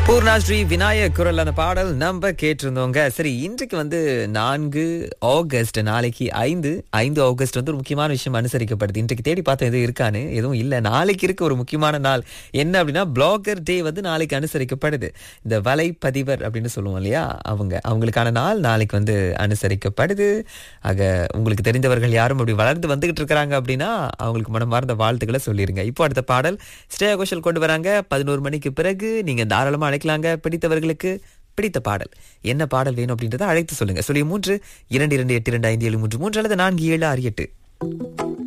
பூர்ணா ஸ்ரீ விநாயக் குரல் அந்த பாடல் நம்ம கேட்டிருந்தோங்க சரி இன்றைக்கு வந்து நான்கு ஆகஸ்ட் நாளைக்கு ஐந்து ஐந்து ஆகஸ்ட் வந்து ஒரு முக்கியமான விஷயம் அனுசரிக்கப்படுது இன்றைக்கு தேடி பார்த்தோம் எதுவும் இருக்கான்னு எதுவும் இல்லை நாளைக்கு இருக்க ஒரு முக்கியமான நாள் என்ன அப்படின்னா பிளாகர் டே வந்து நாளைக்கு அனுசரிக்கப்படுது இந்த வலைப்பதிவர் அப்படின்னு சொல்லுவோம் இல்லையா அவங்க அவங்களுக்கான நாள் நாளைக்கு வந்து அனுசரிக்கப்படுது ஆக உங்களுக்கு தெரிந்தவர்கள் யாரும் அப்படி வளர்ந்து வந்துகிட்டு இருக்கிறாங்க அப்படின்னா அவங்களுக்கு மனமார்ந்த வாழ்த்துக்களை சொல்லிருங்க இப்போ அடுத்த பாடல் ஸ்ரேயா கோஷல் கொண்டு வராங்க பதினோரு மணிக்கு பிறகு நீங்க தாராளமா அழைக்கலாங்க பிடித்தவர்களுக்கு பிடித்த பாடல் என்ன பாடல் வேணும் அப்படின்றத அழைத்து சொல்லுங்க சொல்லி மூன்று இரண்டு இரண்டு எட்டு இரண்டு ஐந்து ஏழு மூன்று மூன்று அல்லது நான்கு ஏழு ஆறு எட்டு